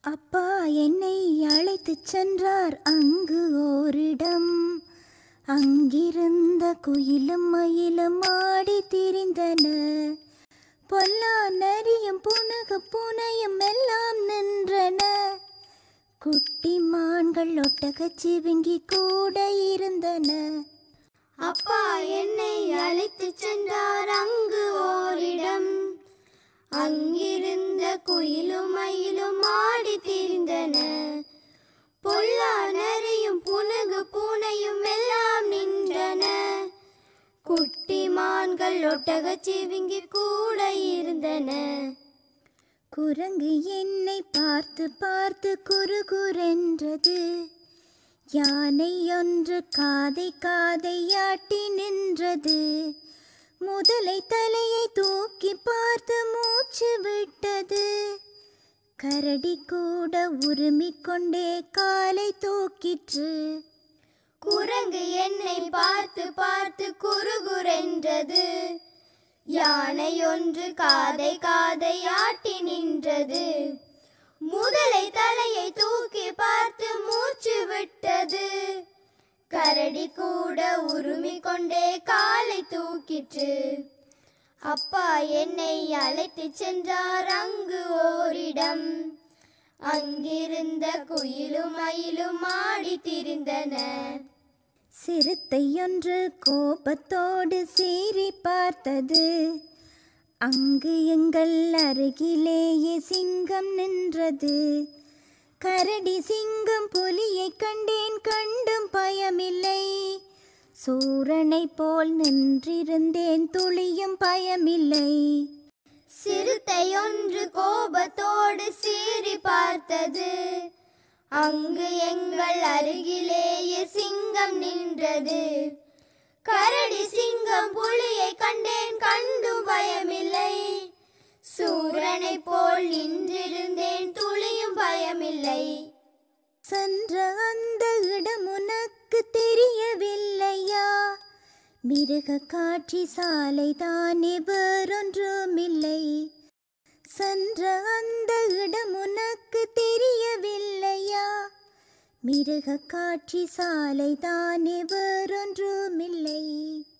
அப்பா என்னை அழைத்துச் சென்றார் அங்கு ஓரிடம் அங்கிருந்த குயிலும் மயிலும் ஆடி திரிந்தன பொல்லா நரியும் புனக பூனையும் எல்லாம் நின்றன குட்டி மான்கள் ஒட்டகச் சிவிங்கி கூட இருந்தன அப்பா என்னை அழைத்துச் சென்றார் அங்கு ஓரிடம் அங்கிருந்த குயிலும் மயிலும் ஆடி திரிந்தன பொல்லா நரியும் புனகு பூனையும் எல்லாம் நின்றன குட்டி மான்கள் ஒட்டகச் சிவிங்கி கூட இருந்தன குரங்கு என்னை பார்த்து பார்த்து குறுகுரென்றது யானை ஒன்று காதை காதையாட்டி நின்றது முதலை தலையை தூக்கி பார்த்து மூச்சு விட்டது கரடி கூட உருமிக் கொண்டே காலை தூக்கிற்று குரங்கு என்னை பார்த்து பார்த்து குறுகுரென்றது யானை ஒன்று காதை காதை ஆட்டி நின்றது முதலை தலையை தூக்கி பார்த்து மூச்சு விட்டது கரடி கூட உருமி கொண்டே காலை தூக்கிற்று அப்பா என்னை அழைத்துச் சென்றார் அங்கு ஓரிடம் அங்கிருந்த குயிலும் மயிலும் ஆடி திரிந்தன சிறுத்தையொன்று கோபத்தோடு சீறி பார்த்தது அங்கு எங்கள் அருகிலேயே சிங்கம் நின்றது கரடி சிங்கம் புலியை கண்டேன் கண்டும் பயமில்லை சூரனை போல் நின்றிருந்தேன் துளியும் பயமில்லை சிறுத்தை ஒன்று கோபத்தோடு சீறி பார்த்தது அங்கு எங்கள் அருகிலேயே சிங்கம் நின்றது கரடி சிங்கம் புலியை கண்டேன் கண்டும் பயமில்லை சூரனை போல் நின்றிருந்தேன் துளியும் பயமில்லை சென்ற அந்த இடம் உனக்கு தெரியவில்லையா மிருக காட்சி சாலை தானே வேறொன்றுமில்லை சென்ற அந்த இடம் உனக்கு தெரியவில்லையா மிருக காட்சி சாலை தானே வேறொன்றுமில்லை